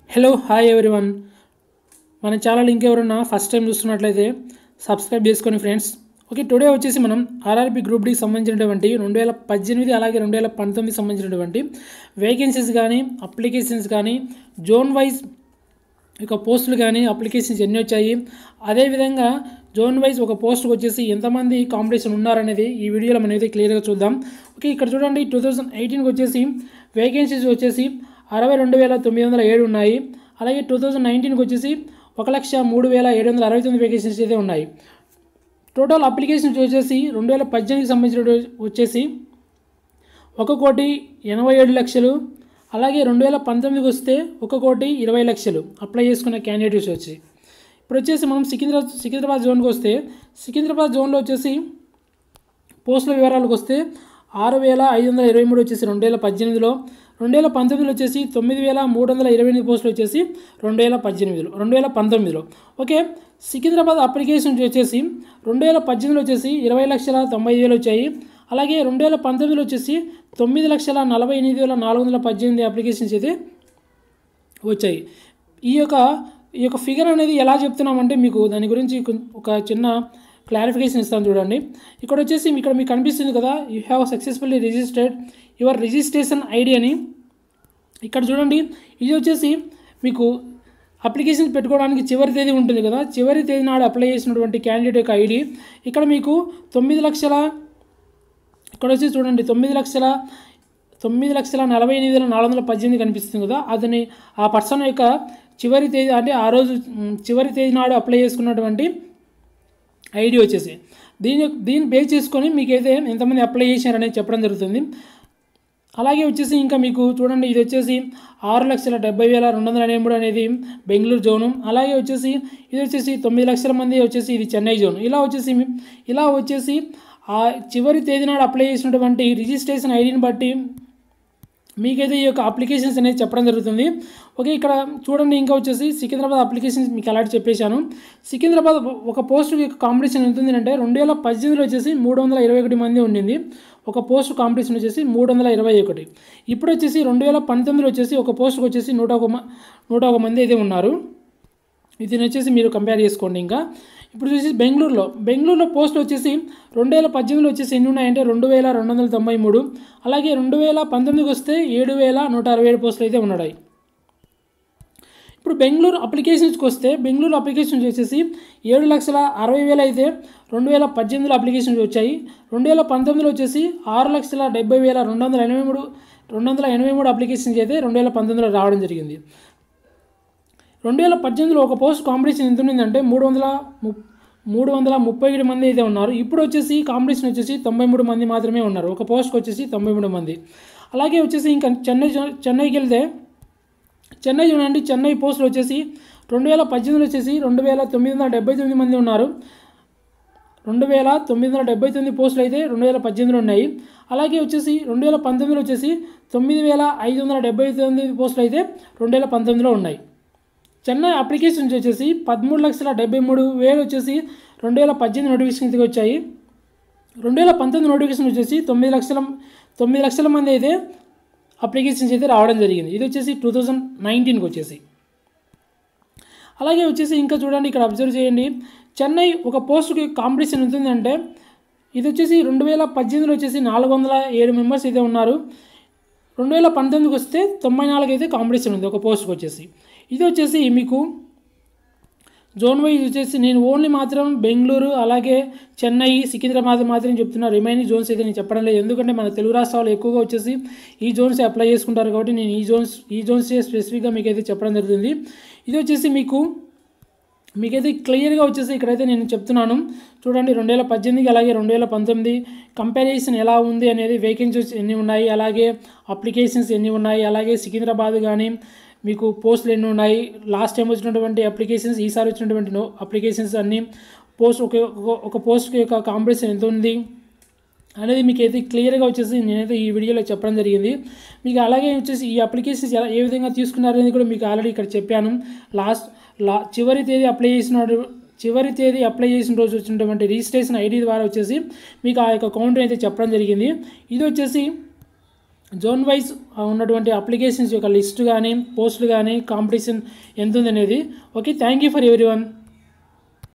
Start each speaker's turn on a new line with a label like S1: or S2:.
S1: hello hi everyone మన channel ఇంకెవరన్నా first time చూస్తున్నట్లయితే సబ్స్క్రైబ్ చేసుకొని ఫ్రెండ్స్ ఓకే టుడే వచ్చేసి మనం ఆర్ఆర్బి గ్రూప్ డికి సంబంధించినటువంటి రెండు వేల పద్దెనిమిది అలాగే రెండు వేల పంతొమ్మిది సంబంధించినటువంటి వేకెన్సీస్ కానీ అప్లికేషన్స్ కానీ జోన్ వైజ్ ఇక పోస్టులు కానీ అప్లికేషన్స్ ఎన్ని వచ్చాయి అదేవిధంగా జోన్ వైజ్ ఒక పోస్ట్కి వచ్చేసి ఎంతమంది కాంపిటీషన్ ఉన్నారనేది ఈ వీడియోలో మనం అయితే క్లియర్గా చూద్దాం ఓకే ఇక్కడ చూడండి టూ థౌజండ్ ఎయిటీన్కి వచ్చేసి వేకెన్సీస్ వచ్చేసి అరవై రెండు వేల తొమ్మిది వందల ఏడు ఉన్నాయి అలాగే టూ థౌజండ్ నైన్టీన్కి వచ్చేసి ఒక లక్ష మూడు వేల ఏడు వందల అరవై తొమ్మిది వేకెన్సీస్ అయితే ఉన్నాయి టోటల్ అప్లికేషన్స్ వచ్చేసి రెండు వేల పద్దెనిమిదికి సంబంధించిన వచ్చేసి ఒక కోటి ఎనభై ఏడు లక్షలు అలాగే రెండు వేల పంతొమ్మిదికి వస్తే ఒక కోటి ఇరవై లక్షలు అప్లై చేసుకున్న క్యాండిడేట్స్ వచ్చి ఇప్పుడు వచ్చేసి మనం సికింద్రాబాద్ సికింద్రాబాద్ జోన్కి వస్తే సికింద్రాబాద్ జోన్లో వచ్చేసి పోస్టుల వివరాలకు వస్తే ఆరు వేల ఐదు వందల ఇరవై మూడు వచ్చేసి రెండు వేల పద్దెనిమిదిలో రెండు వేల పంతొమ్మిదిలో వచ్చేసి తొమ్మిది వేల మూడు వందల ఇరవై ఎనిమిది పోస్టులు వచ్చేసి రెండు వేల పద్దెనిమిదిలో రెండు వేల పంతొమ్మిదిలో ఓకే సికింద్రాబాద్ అప్లికేషన్ వచ్చేసి రెండు వేల పద్దెనిమిదిలో వచ్చేసి ఇరవై లక్షల తొంభై ఐదు వేలు వచ్చాయి అలాగే రెండు వేల పంతొమ్మిదిలో వచ్చేసి తొమ్మిది లక్షల నలభై ఎనిమిది వేల నాలుగు వందల పద్దెనిమిది అప్లికేషన్స్ అయితే వచ్చాయి ఈ యొక్క ఈ యొక్క ఫిగర్ అనేది ఎలా చెప్తున్నామంటే మీకు దాని గురించి కొం- ఒక చిన్న క్లారిఫికేషన్ ఇస్తాను చూడండి ఇక్కడ వచ్చేసి ఇక్కడ మీకు కనిపిస్తుంది కదా you have successfully registered your registration ID అని ఇక్కడ చూడండి ఇది వచ్చేసి మీకు అప్లికేషన్ పెట్టుకోవడానికి చివరి తేదీ ఉంటుంది కదా చివరి తేదీ నాడు అప్లై చేసినటువంటి క్యాండిడేట్ యొక్క ఐడి ఇక్కడ మీకు తొమ్మిది లక్షల ఇక్కడ వచ్చి చూడండి తొమ్మిది లక్షల తొమ్మిది లక్షల నలభై ఎనిమిది వేల నాలుగు వందల పద్దెనిమిది కనిపిస్తుంది కదా అతని ఆ పర్సన్ యొక్క చివరి తేదీ అంటే ఆ రోజు మ్, చివరి తేదీ నాడు అప్లై చేసుకున్నటువంటి ఐడి వచ్చేసి దీని దీన్ని బేస్ చేసుకొని మీకైతే ఎంతమంది అప్లై చేశారనేది చెప్పడం జరుగుతుంది అలాగే వచ్చేసి ఇంకా మీకు చూడండి ఇది వచ్చేసి ఆరు లక్షల డెబ్బై వేల రెండు వందల ఎనభై మూడు అనేది బెంగళూరు జోను అలాగే వచ్చేసి ఇది వచ్చేసి తొమ్మిది లక్షల మంది వచ్చేసి ఇది చెన్నై జోన్ ఇలా వచ్చేసి మీ- ఇలా వచ్చేసి ఆ చివరి తేదీ నాడు అప్లై చేసినటువంటి రిజిస్ట్రేషన్ ఐడిని బట్టి మీకైతే ఈ యొక్క అప్లికేషన్స్ అనేది చెప్పడం జరుగుతుంది ఓకే ఇక్కడ చూడండి ఇంకా వచ్చేసి సికింద్రాబాద్ అప్లికేషన్స్ మీకు అలాంటి చెప్పేశాను సికింద్రాబాద్ ఒక పోస్ట్ యొక్క కాంపిటీషన్ ఎంత ఉంది అంటే రెండు వేల పద్దెనిమిదిలో వచ్చేసి మూడు వందల ఇరవై ఒకటి మంది ఉండింది ఒక పోస్ట్ కాంపిటీషన్ వచ్చేసి మూడు వందల ఇరవై ఒకటి ఇప్పుడు వచ్చేసి రెండు వేల పంతొమ్మిదిలో వచ్చేసి ఒక పోస్ట్కి వచ్చేసి నూట ఒక మ- నూట ఒక మంది అయితే ఉన్నారు ఇది వచ్చేసి మీరు కంపేర్ చేసుకోండి ఇంకా ఇప్పుడు వచ్చేసి బెంగళూరులో బెంగళూరులో పోస్ట్ వచ్చేసి రెండు వేల పద్దెనిమిదిలో వచ్చేసి ఎన్ని ఉన్నాయంటే రెండు వేల రెండు వందల తొంభై మూడు అలాగే రెండు వేల పంతొమ్మిదికి వస్తే ఏడు వేల నూట అరవై ఏడు పోస్టులు అయితే ఉన్నాయి ఇప్పుడు బెంగళూరు అప్లికేషన్స్కి వస్తే బెంగళూరు అప్లికేషన్స్ వచ్చేసి ఏడు లక్షల అరవై వేలు అయితే రెండు వేల పద్దెనిమిదిలో అప్లికేషన్స్ వచ్చాయి రెండు వేల పంతొమ్మిదిలో వచ్చేసి ఆరు లక్షల డెబ్బై వేల రెండు వందల ఎనభై మూడు రెండు వందల ఎనభై మూడు అప్లికేషన్స్ అయితే రెండు వేల పంతొమ్మిదిలో రావడం జరిగింది రెండు వేల పద్దెనిమిదిలో ఒక పోస్ట్ కాంపిటీషన్ ఎంత ఉండిందంటే మూడు వందల ము మూడు వందల ముప్పై ఏడు మంది అయితే ఉన్నారు ఇప్పుడు వచ్చేసి కాంపిటీషన్ వచ్చేసి తొంభై మూడు మంది మాత్రమే ఉన్నారు ఒక పోస్ట్కి వచ్చేసి తొంభై మూడు మంది అలాగే వచ్చేసి ఇంకా చెన్నై జో- చెన్నైకి వెళ్తే చెన్నై చూడండి చెన్నై పోస్టులు వచ్చేసి రెండు వేల పద్దెనిమిదిలో వచ్చేసి రెండు వేల తొమ్మిది వందల డెబ్బై తొమ్మిది మంది ఉన్నారు రెండు వేల తొమ్మిది వందల డెబ్బై తొమ్మిది పోస్టులు అయితే రెండు వేల పద్దెనిమిదిలో ఉన్నాయి అలాగే వచ్చేసి రెండు వేల పంతొమ్మిదిలో వచ్చేసి తొమ్మిది వేల ఐదు వందల డెబ్బై తొమ్మిది పోస్టులు అయితే రెండు వేల పంతొమ్మిదిలో ఉన్నాయి చెన్నై అప్లికేషన్స్ వచ్చేసి పదమూడు లక్షల డెబ్బై మూడు వేలు వచ్చేసి రెండు వేల పద్దెనిమిది నోటిఫికేషన్ కిందకి వచ్చాయి రెండు వేల పంతొమ్మిది నోటిఫికేషన్ వచ్చేసి తొమ్మిది లక్షల తొమ్మిది లక్షల మంది అయితే అప్లికేషన్స్ అయితే రావడం జరిగింది ఇది వచ్చేసి టూ థౌజండ్ నైన్టీన్కి వచ్చేసి అలాగే వచ్చేసి ఇంకా చూడండి ఇక్కడ అబ్జర్వ్ చేయండి చెన్నై ఒక పోస్ట్కి కాంపిటీషన్ ఉంటుందంటే ఇది వచ్చేసి రెండు వేల పద్దెనిమిదిలో వచ్చేసి నాలుగు వందల ఏడు మెంబర్స్ అయితే ఉన్నారు రెండు వేల పంతొమ్మిదికి వస్తే తొంభై నాలుగు అయితే కాంపిటీషన్ ఉంది ఒక పోస్ట్కి వచ్చేసి ఇది వచ్చేసి మీకు జోన్ వైజ్ వచ్చేసి నేను ఓన్లీ మాత్రం బెంగళూరు అలాగే చెన్నై సికింద్రాబాద్ మాత్రం చెప్తున్నా రిమైనింగ్ జోన్స్ అయితే నేను చెప్పడం లేదు ఎందుకంటే మన తెలుగు రాష్ట్రాలు ఎక్కువగా వచ్చేసి ఈ జోన్స్ అప్లై చేసుకుంటారు కాబట్టి నేను ఈ జోన్స్ ఈ జోన్స్ స్పెసిఫిక్గా మీకు అయితే చెప్పడం జరుగుతుంది ఇది వచ్చేసి మీకు మీకైతే క్లియర్గా వచ్చేసి ఇక్కడైతే నేను చెప్తున్నాను చూడండి రెండు వేల పద్దెనిమిదికి అలాగే రెండు వేల పంతొమ్మిది కంపారిజన్ ఎలా ఉంది అనేది వేకెన్సీస్ ఎన్ని ఉన్నాయి అలాగే అప్లికేషన్స్ ఎన్ని ఉన్నాయి అలాగే సికింద్రాబాద్ కానీ మీకు పోస్టులు ఎన్ని ఉన్నాయి లాస్ట్ టైం వచ్చినటువంటి అప్లికేషన్స్ ఈసారి వచ్చినటువంటి నో అప్లికేషన్స్ అన్నీ పోస్ట్ ఒక ఒక- ఒక పోస్ట్ యొక్క కాంపిటీషన్ ఎంత ఉంది అనేది మీకు అయితే క్లియర్గా వచ్చేసి నేనైతే ఈ వీడియోలో చెప్పడం జరిగింది మీకు అలాగే వచ్చేసి ఈ అప్లికేషన్స్ ఎలా ఏ విధంగా తీసుకున్నారనేది కూడా మీకు ఆల్రెడీ ఇక్కడ చెప్పాను లాస్ట్ లా చివరి తేదీ అప్లై చేసిన చివరి తేదీ అప్లై చేసిన రోజు వచ్చినటువంటి రిజిస్ట్రేషన్ ఐడి ద్వారా వచ్చేసి మీకు ఆ యొక్క కౌంటర్ అయితే చెప్పడం జరిగింది ఇది వచ్చేసి జోన్ వైజ్ ఉన్నటువంటి అప్లికేషన్స్ యొక్క లిస్ట్ కానీ పోస్టులు కానీ కాంపిటీషన్ ఎంత ఉంది అనేది okay thank you for every one